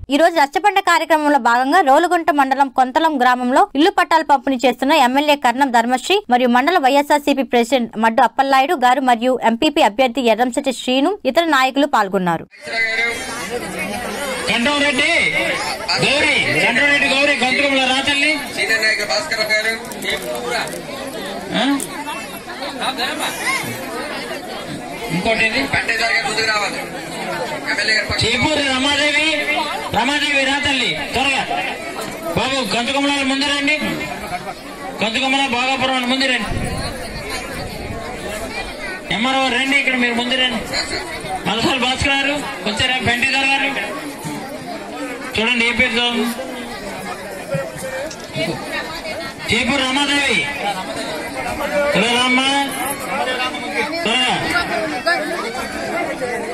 ఈ రోజు రచ్చబండ కార్యక్రమంలో భాగంగా రోలుగుంట మండలం కొంతలం గ్రామంలో ఇల్లు పట్టాలు పంపిణీ చేస్తున్న ఎమ్మెల్యే కర్ణం ధర్మశ్రీ మరియు మండల వైఎస్ఆర్సీపీ ప్రెసిడెంట్ మడ్డు అప్పలనాయుడు గారు మరియు ఎంపీపీ అభ్యర్థి ఎర్రంశెట్టి శ్రీను ఇతర నాయకులు పాల్గొన్నారు కంటోరెడ్డి గౌరీ కంటోరెడ్డి గౌరీ గొంతుకంలో రాతల్ని సీనియర్ నాయకులు భాస్కర్ గారు ఆ? ఇంకోటి ఏంది? పెంటేదారి గారు ముందుకు రావాలి ఎమ్మెల్యే గారు పక్కన చేపూరి రమాదేవి రమాదేవి రాతల్లి త్వరగా బాబు గొంతుకమ్మల ముందు రండి గొంతుకమ్మల భోగాపురం వాళ్ళు ముందు రండి ఎంఆర్ఓ రండి ఇక్కడ మీరు ముందు రండి మలసాల భాస్కర్ గారు వచ్చారా పెంటేదార్ గారు చూడండి ఏ పేరు చదువు చేపూరి రమాదేవి త్వరగా రామ్మా త్వరగా